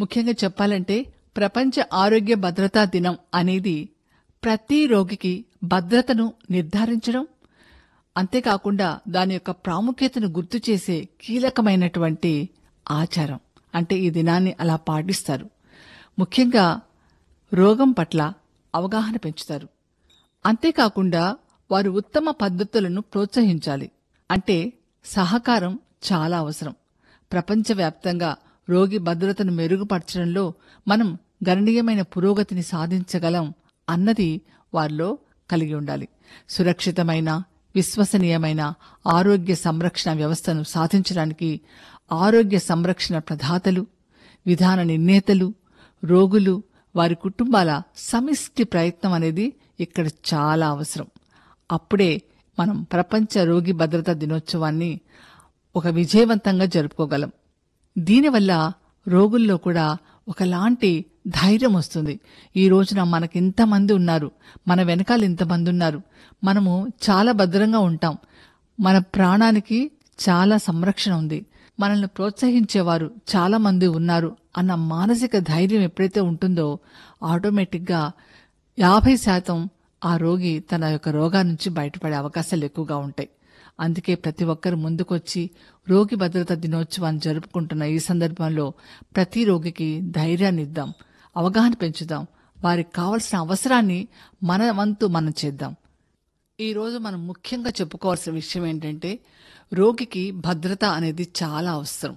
ముఖ్యంగా చెప్పాలంటే ప్రపంచ ఆరోగ్య భద్రతా దినం అనేది ప్రతి రోగికి భద్రతను నిర్ధారించడం అంతేకాకుండా దాని యొక్క ప్రాముఖ్యతను గుర్తు చేసే కీలకమైనటువంటి ఆచారం అంటే ఈ దినాన్ని అలా పాటిస్తారు ముఖ్యంగా రోగం పట్ల అవగాహన పెంచుతారు అంతేకాకుండా వారు ఉత్తమ పద్ధతులను ప్రోత్సహించాలి అంటే సహకారం చాలా అవసరం ప్రపంచవ్యాప్తంగా రోగి భద్రతను మెరుగుపరచడంలో మనం గణనీయమైన పురోగతిని సాధించగలం అన్నది వారిలో కలిగి ఉండాలి సురక్షితమైన విశ్వసనీయమైన ఆరోగ్య సంరక్షణ వ్యవస్థను సాధించడానికి ఆరోగ్య సంరక్షణ ప్రదాతలు విధాన నిర్ణేతలు రోగులు వారి కుటుంబాల సమిష్టి ప్రయత్నం అనేది ఇక్కడ చాలా అవసరం అప్పుడే మనం ప్రపంచ రోగి భద్రతా దినోత్సవాన్ని ఒక విజయవంతంగా జరుపుకోగలం దీనివల్ల రోగుల్లో కూడా ఒకలాంటి ధైర్యం వస్తుంది ఈ రోజున మనకి ఇంతమంది ఉన్నారు మన వెనకాల ఇంతమంది ఉన్నారు మనము చాలా భద్రంగా ఉంటాం మన ప్రాణానికి చాలా సంరక్షణ ఉంది మనల్ని ప్రోత్సహించేవారు చాలా మంది ఉన్నారు అన్న మానసిక ధైర్యం ఎప్పుడైతే ఉంటుందో ఆటోమేటిక్గా యాభై శాతం ఆ రోగి తన యొక్క రోగా నుంచి బయటపడే అవకాశాలు ఎక్కువగా ఉంటాయి అందుకే ప్రతి ఒక్కరు ముందుకొచ్చి రోగి భద్రతా దినోత్సవాన్ని జరుపుకుంటున్న ఈ సందర్భంలో ప్రతి రోగికి ధైర్యాన్ని ఇద్దాం అవగాహన పెంచుదాం వారికి కావలసిన అవసరాన్ని మన వంతు మనం చేద్దాం ఈరోజు మనం ముఖ్యంగా చెప్పుకోవాల్సిన విషయం ఏంటంటే రోగికి భద్రత అనేది చాలా అవసరం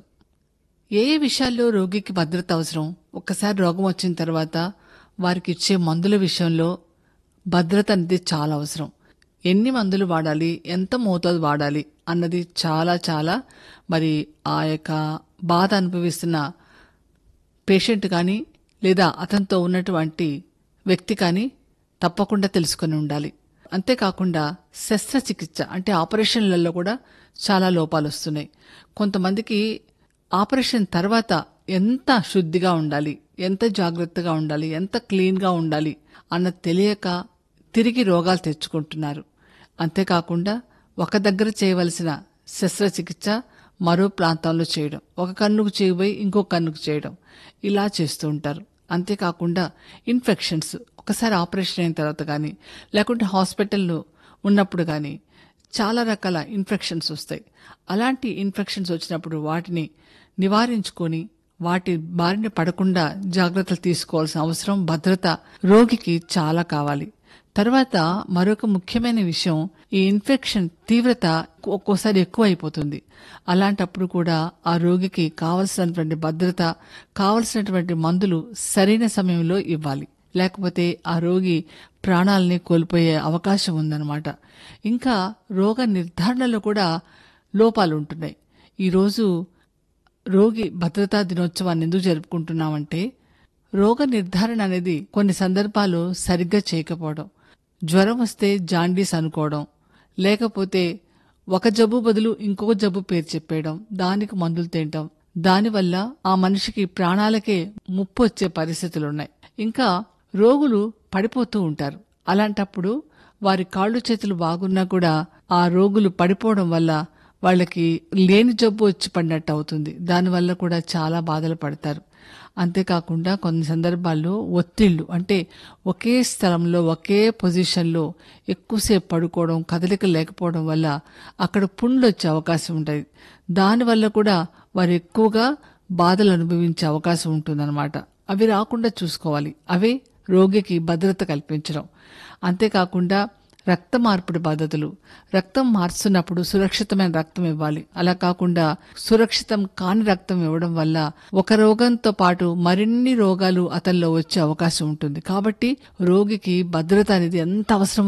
ఏ ఏ విషయాల్లో రోగికి భద్రత అవసరం ఒక్కసారి రోగం వచ్చిన తర్వాత వారికి ఇచ్చే మందుల విషయంలో భద్రత అనేది చాలా అవసరం ఎన్ని మందులు వాడాలి ఎంత మోతాదు వాడాలి అన్నది చాలా చాలా మరి ఆ యొక్క బాధ అనుభవిస్తున్న పేషెంట్ కానీ లేదా అతనితో ఉన్నటువంటి వ్యక్తి కానీ తప్పకుండా తెలుసుకొని ఉండాలి అంతేకాకుండా శస్త్రచికిత్స అంటే ఆపరేషన్లలో కూడా చాలా లోపాలు వస్తున్నాయి కొంతమందికి ఆపరేషన్ తర్వాత ఎంత శుద్ధిగా ఉండాలి ఎంత జాగ్రత్తగా ఉండాలి ఎంత క్లీన్గా ఉండాలి అన్నది తెలియక తిరిగి రోగాలు తెచ్చుకుంటున్నారు అంతేకాకుండా ఒక దగ్గర చేయవలసిన శస్త్రచికిత్స మరో ప్రాంతాల్లో చేయడం ఒక కన్నుకు చేయబోయి ఇంకో కన్నుకు చేయడం ఇలా చేస్తూ ఉంటారు అంతేకాకుండా ఇన్ఫెక్షన్స్ ఒకసారి ఆపరేషన్ అయిన తర్వాత కానీ లేకుంటే హాస్పిటల్లో ఉన్నప్పుడు కానీ చాలా రకాల ఇన్ఫెక్షన్స్ వస్తాయి అలాంటి ఇన్ఫెక్షన్స్ వచ్చినప్పుడు వాటిని నివారించుకొని వాటి బారిన పడకుండా జాగ్రత్తలు తీసుకోవాల్సిన అవసరం భద్రత రోగికి చాలా కావాలి తర్వాత మరొక ముఖ్యమైన విషయం ఈ ఇన్ఫెక్షన్ తీవ్రత ఒక్కోసారి ఎక్కువ అయిపోతుంది అలాంటప్పుడు కూడా ఆ రోగికి కావలసినటువంటి భద్రత కావలసినటువంటి మందులు సరైన సమయంలో ఇవ్వాలి లేకపోతే ఆ రోగి ప్రాణాలని కోల్పోయే అవకాశం ఉందన్నమాట ఇంకా రోగ నిర్ధారణలో కూడా లోపాలు ఉంటున్నాయి ఈరోజు రోగి భద్రతా దినోత్సవాన్ని ఎందుకు జరుపుకుంటున్నామంటే రోగ నిర్ధారణ అనేది కొన్ని సందర్భాలు సరిగ్గా చేయకపోవడం జ్వరం వస్తే జాండీస్ అనుకోవడం లేకపోతే ఒక జబ్బు బదులు ఇంకొక జబ్బు పేరు చెప్పేయడం దానికి మందులు తినటం దానివల్ల ఆ మనిషికి ప్రాణాలకే ముప్పు వచ్చే పరిస్థితులు ఉన్నాయి ఇంకా రోగులు పడిపోతూ ఉంటారు అలాంటప్పుడు వారి కాళ్ళు చేతులు బాగున్నా కూడా ఆ రోగులు పడిపోవడం వల్ల వాళ్ళకి లేని జబ్బు వచ్చి పడినట్టు అవుతుంది దానివల్ల కూడా చాలా బాధలు పడతారు అంతేకాకుండా కొన్ని సందర్భాల్లో ఒత్తిళ్లు అంటే ఒకే స్థలంలో ఒకే పొజిషన్లో ఎక్కువసేపు పడుకోవడం కదలిక లేకపోవడం వల్ల అక్కడ పుండ్లు వచ్చే అవకాశం ఉంటుంది దానివల్ల కూడా వారు ఎక్కువగా బాధలు అనుభవించే అవకాశం ఉంటుందన్నమాట అవి రాకుండా చూసుకోవాలి అవే రోగికి భద్రత కల్పించడం అంతేకాకుండా రక్త మార్పిడి పద్ధతులు రక్తం మార్చున్నప్పుడు సురక్షితమైన రక్తం ఇవ్వాలి అలా కాకుండా సురక్షితం కాని రక్తం ఇవ్వడం వల్ల ఒక రోగంతో పాటు మరిన్ని రోగాలు అతనిలో వచ్చే అవకాశం ఉంటుంది కాబట్టి రోగికి భద్రత అనేది ఎంత అవసరం